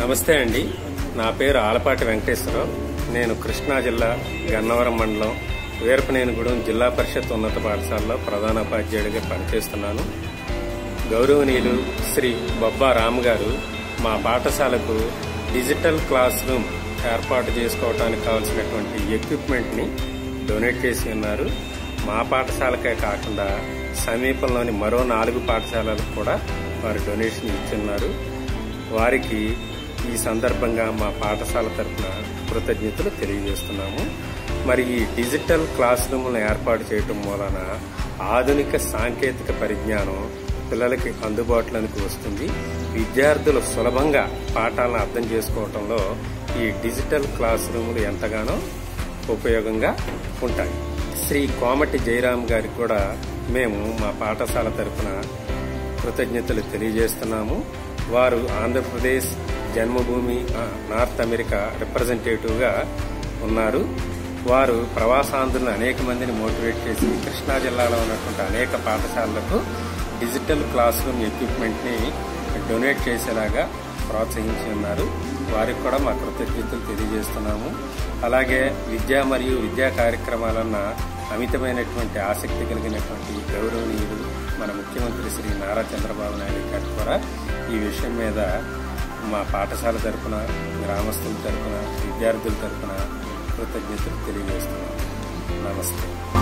నమస్తే అండి నా పేరు ఆలపాటి వెంకటేశ్వరరావు నేను కృష్ణా జిల్లా గన్నవరం మండలం వీరపనేనిగూడెం జిల్లా పరిషత్ ఉన్నత పాఠశాలలో ప్రధానోపాధ్యాయుడిగా పనిచేస్తున్నాను గౌరవనీయులు శ్రీ బొబ్బా రామ్ గారు మా పాఠశాలకు డిజిటల్ క్లాస్ రూమ్ ఏర్పాటు చేసుకోవడానికి కావాల్సినటువంటి ఎక్విప్మెంట్ని డొనేట్ చేసి ఉన్నారు మా పాఠశాలకే కాకుండా సమీపంలోని మరో నాలుగు పాఠశాలలకు కూడా వారు డొనేషన్ ఇచ్చున్నారు వారికి ఈ సందర్భంగా మా పాఠశాల తరఫున కృతజ్ఞతలు తెలియజేస్తున్నాము మరి ఈ డిజిటల్ క్లాస్ రూమ్లను ఏర్పాటు చేయటం మూలన ఆధునిక సాంకేతిక పరిజ్ఞానం పిల్లలకి అందుబాటులోనికి వస్తుంది విద్యార్థులు సులభంగా పాఠాలను అర్థం చేసుకోవటంలో ఈ డిజిటల్ క్లాస్ రూములు ఎంతగానో ఉపయోగంగా ఉంటాయి శ్రీ కోమటి జయరాం గారికి కూడా మేము మా పాఠశాల తరఫున కృతజ్ఞతలు తెలియజేస్తున్నాము వారు ఆంధ్రప్రదేశ్ జన్మభూమి ఆ, నార్త్ అమెరికా రిప్రజెంటేటివ్గా ఉన్నారు వారు ప్రవాసాంధ్రులను అనేక మందిని మోటివేట్ చేసి కృష్ణా జిల్లాలో ఉన్నటువంటి అనేక పాఠశాలలకు డిజిటల్ క్లాస్ రూమ్ ఎక్విప్మెంట్ని డొనేట్ చేసేలాగా ప్రోత్సహించి ఉన్నారు వారికి కూడా మా కృతజ్ఞతలు తెలియజేస్తున్నాము అలాగే విద్య మరియు విద్యా కార్యక్రమాలన్న అమితమైనటువంటి ఆసక్తి కలిగినటువంటి గౌరవనీయులు మన ముఖ్యమంత్రి శ్రీ నారా చంద్రబాబు నాయుడు గారు కూడా ఈ విషయం మీద మా పాఠశాల తరపున గ్రామస్తుల తరపున విద్యార్థుల తరపున కృతజ్ఞతలు తెలియజేస్తున్నాము నమస్తే